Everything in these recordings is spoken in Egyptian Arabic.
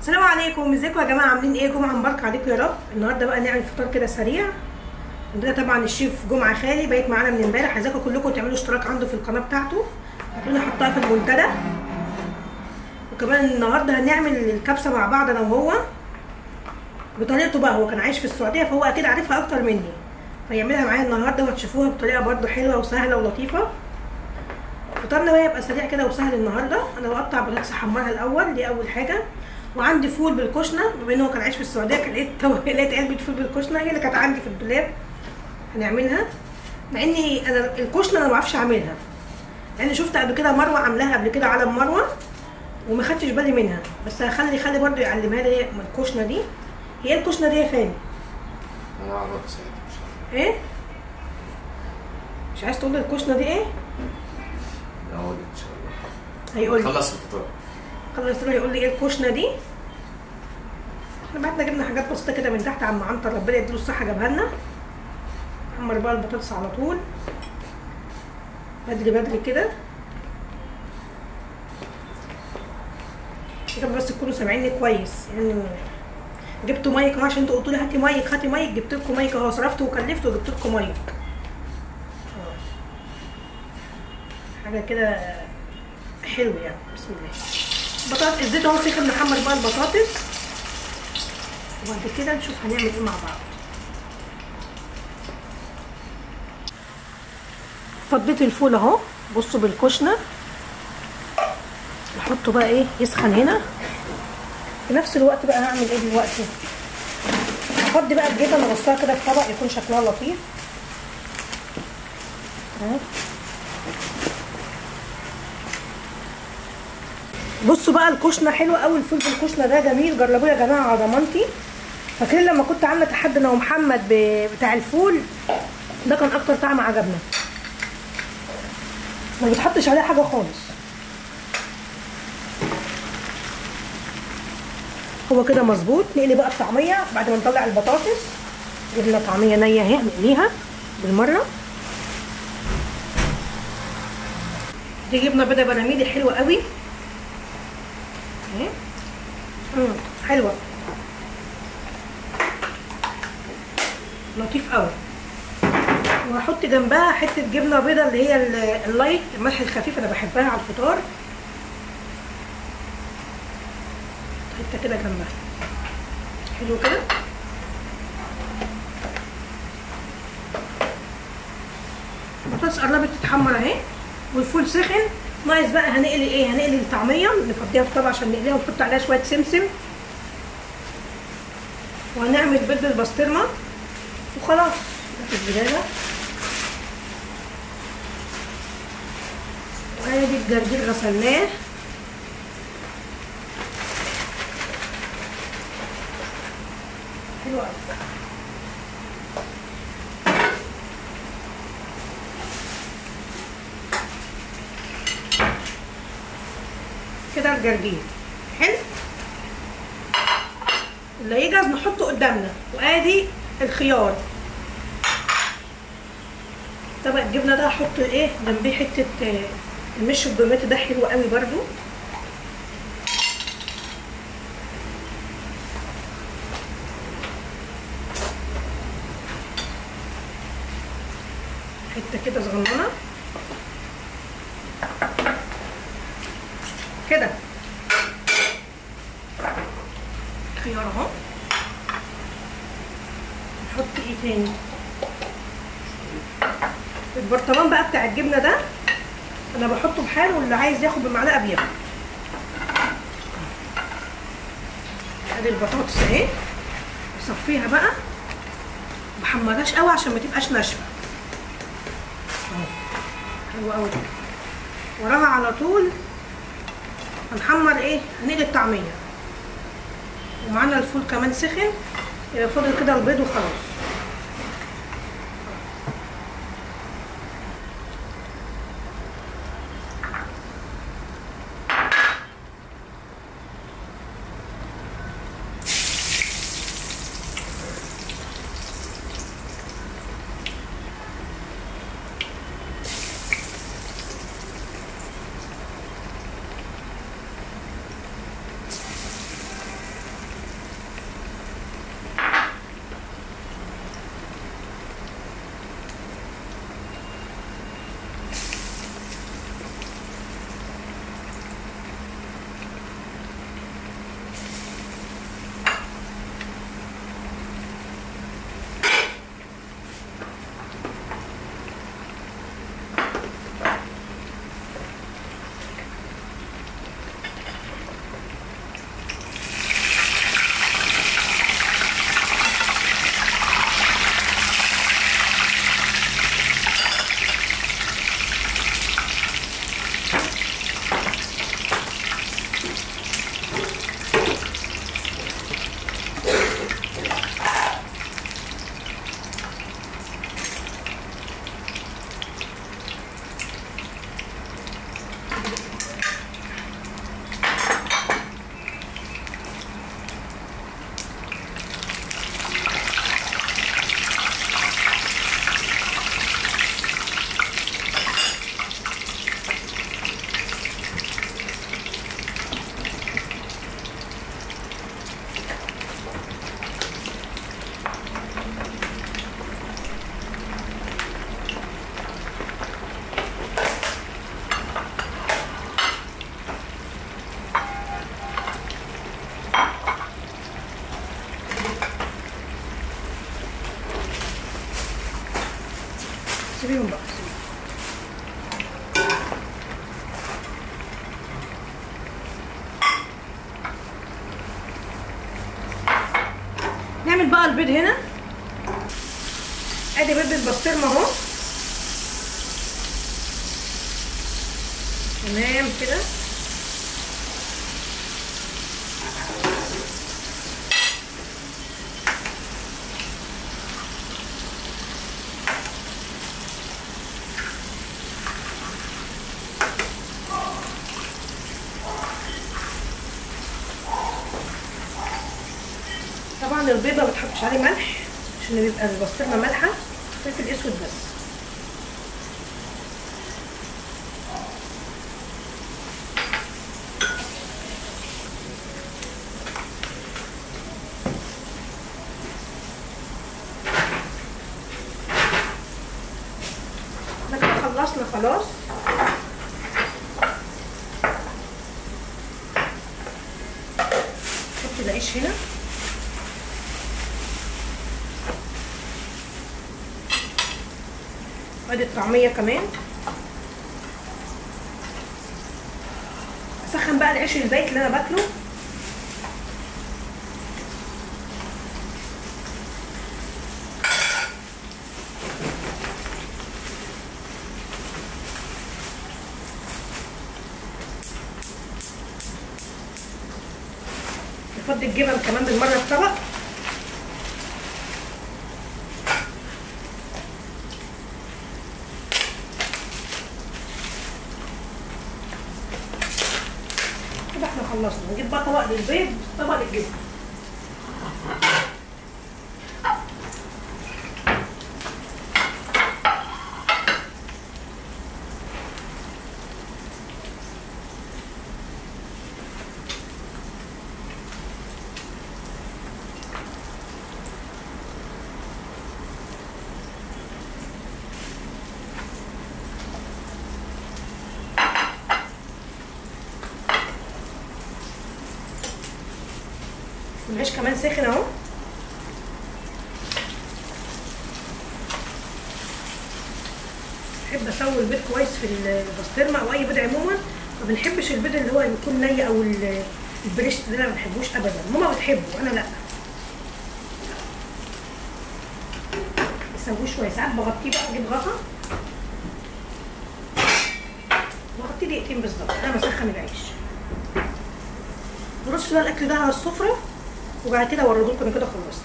السلام عليكم ازيكم يا جماعه عاملين ايه جمعه مباركه عليكم يا رب النهارده بقى نعمل فطار كده سريع عندنا طبعا الشيف جمعه خالي بايت معانا من امبارح عايزاكم كلكم تعملوا اشتراك عنده في القناه بتاعته هتلاقوني حطها في المنتدى وكمان النهارده هنعمل الكبسه مع بعض انا وهو بطريقته بقى هو كان عايش في السعوديه فهو اكيد عارفها اكتر مني فيعملها معايا النهارده وهتشوفوها بطريقه برده حلوه وسهله ولطيفه فطارنا بقى يبقى سريع كده وسهل النهارده انا بقطع بطاطس احمرها الاول دي اول حاجه وعندي فول بالكشنه بما ان هو كان عايش في السعوديه كان لقيت لقيت علبه فول بالكشنه هي اللي كانت عندي في الدولاب هنعملها مع اني انا الكشنه انا ما بعرفش اعملها لان شفت قبل كده مروه عاملاها قبل كده على مروه وما خدتش بالي منها بس هخلي خالي برضه يعلمها لي من الكشنه دي هي الكشنه دي يا خالي انا اعرف ساعتها مش عارف ايه مش عايز تقول لي الكشنه دي ايه لا اقول ان شاء الله هيقول لي خلص الفطار خلص يروح يقول لي ايه الكشنه دي احنا بعتنا جبنا حاجات بسيطه كده من تحت عم عنتر ربنا يديله الصحه جابها لنا حمر بقى البطاطس على طول بدري بدري كده كده بس تكونوا سامعيني كويس يعني جبتوا مايك اهو عشان انتوا قلتوا لي هاتي مايك هاتي مايك جبت لكم مايك اهو صرفت وكلفت وجبت لكم مايك أهو. حاجه كده حلو يعني بسم الله بطاطس الزيت اهو سخن نحمر بقى البطاطس وبعد كده نشوف هنعمل ايه مع بعض فضيت الفول اهو بصوا بالكشنه نحطه بقى ايه يسخن هنا في نفس الوقت بقى هعمل ايه دلوقتي هفضي بقى الجبن ارصها كده في طبق يكون شكلها لطيف اهو بصوا بقى الكشنه حلوه قوي الفول بالكشنه ده جميل جربوه يا جماعه على ضمانتي فاكرين لما كنت عامله تحدي انا ومحمد ب- بتاع الفول ده كان اكتر طعم عجبنا ما بتحطش عليه حاجه خالص هو كده مظبوط نقلي بقى الطعميه بعد ما نطلع البطاطس جبنا طعميه نيه اهي نقليها بالمره دي جبنه بيضه براميلي حلوه قوي اهي امم حلوه لطيف قوي وهحط جنبها حته جبنه بيضه اللي هي ال- اللايت الملح الخفيف انا بحبها على الفطار حته كده جنبها حلو كده البطاطس قربت تتحمر اهي والفول سخن ناقص بقى هنقلي ايه هنقلي الطعميه نفضيها في طبق عشان نقليها ونحط عليها شويه سمسم وهنعمل بيض بالبسطرمه وخلاص في الزباله وادي الجرجير غسلناه حلو قوي كده الجرجير حلو اللي يجهز نحطه قدامنا وادي الخيار طبق الجبنه ده هحط ايه جنبيه حته آه، المش الدوماتي ده حلو قوي برضو حته كده صغننه كده خيار اهو نحط ايه تاني البرطمان بقى بتاع الجبنه ده انا بحطه بحاله واللي عايز ياخد بمعلقه بياخد ادي البطاطس اهي بصفيها بقى محمرهاش قوي عشان ما تبقاش ناشفه اهو حلوه قوي وراها على طول هنحمر ايه هنقلي الطعميه ومعانا الفول كمان سخن يبقى فاضل كده البيض وخلاص سيبيهم بقى نعمل بقى البيض هنا ادي بيض البسطرمه اهو تمام كده طبعا البيض ما بتحطش عليه ملح عشان بيبقى البسطرمه مالحه فلفل اسود بس احنا كده خلصنا خلاص نحط العيش هنا وادي الطعميه كمان اسخن بقى العيش البايت اللي انا باكله نفضي الجبن كمان بالمره في طبق كده احنا خلصنا نجيب بقى طبق للبيض طبق للجبن والعيش كمان ساخن اهو بحب اسوي البيض كويس في البسطرمه او اي بيض عموما ما بنحبش البيض اللي هو يكون ني او ال- البريشت ده أنا ما بحبوش ابدا ماما بتحبه انا لا بسويه شويه ساعات بغطيه بقى اجيب غطا بغطيه دقيقتين بالظبط انا بسخن العيش نرص بقى الاكل ده على السفره وبعد كده اوريه لكم انا كده خلصت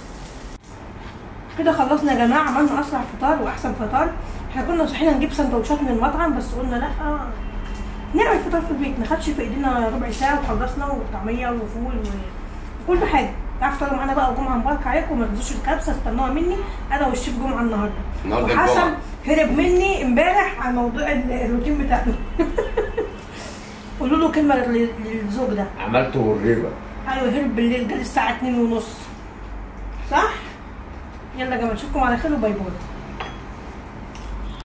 كده خلصنا يا جماعه عملنا اسرع فطار واحسن فطار احنا كنا صحينا نجيب سندوتشات من المطعم بس قلنا لا نعمل فطار في البيت ما خدش في ايدينا ربع ساعه وخلصنا وطعميه وفول وكل حاجه تعرفوا تفطروا معانا بقى وجمعه مبارك عليكم ما تنسوش الكبسه استنوها مني انا والشيف جمعه النهارده النهارده وحسن الجمعة. هرب مني امبارح على موضوع ال- الروتين بتاعنا قولوا له كلمه لل- للزوج ده عملته والريبة ايوه هرب بالليل جه الساعه 2 ونص صح يلا يا جماعه اشوفكم على خير وباي باي